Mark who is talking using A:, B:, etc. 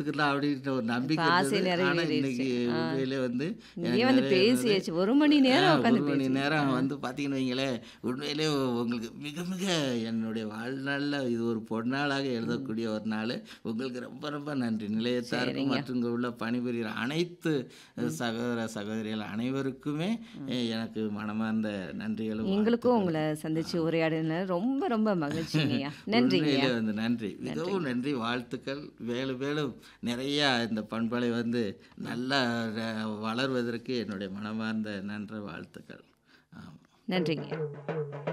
A: எடுத்துக்கலாம் அப்படின்ற ஒரு நம்பிக்கை
B: ஆசை
A: இருந்தது. ஆனா
B: நிறைவேறிடுச்சு.
A: இன்னைக்கு
B: ஆ.
A: உண்மையிலே வந்து
B: இங்கே
A: எனக்கு
B: வந்து
A: நிறைய இருந்தது.
B: பேசியாச்சு ஒரு மணி நேரம்
A: ஆ,
B: உட்காந்து
A: ஒரு மணி
B: பேசி
A: நேரம் வந்து பார்த்தீங்கன்னு வைங்களேன் உண்மையிலே உங்களுக்கு மிக மிக என்னுடைய வாழ்நாளில் இது ஒரு பொன்னாளாக எழுதக்கூடிய ஒரு நாள் உங்களுக்கு ரொம்ப ரொம்ப நன்றி நிலையத்தாருக்கும்
B: சரிங்க.
A: மற்றும் இங்கே உள்ள பணிபுரிகிற அனைத்து சகோதர சகோதரிகள் அனைவருக்குமே அஹ், எனக்கு மனமார்ந்த நன்றிகளும்
B: எங்களுக்கும் உங்களை சந்திச்சு உரையாடின ரொம்ப ரொம்ப மகிழ்ச்சிங்கய்யா நன்றிங்கய்யா
A: உண்மையிலே வந்து நன்றி மிகவும் நன்றி வாழ்த்துக்கள் மேலும் மேலும் நிறையா இந்த பண்பலை வந்து நல்லா அஹ், வளர்வதற்கு என்னுடைய மனமார்ந்த நன்ற வாழ்த்துக்கள் ஆமாம்
B: நன்றிங்கய்யா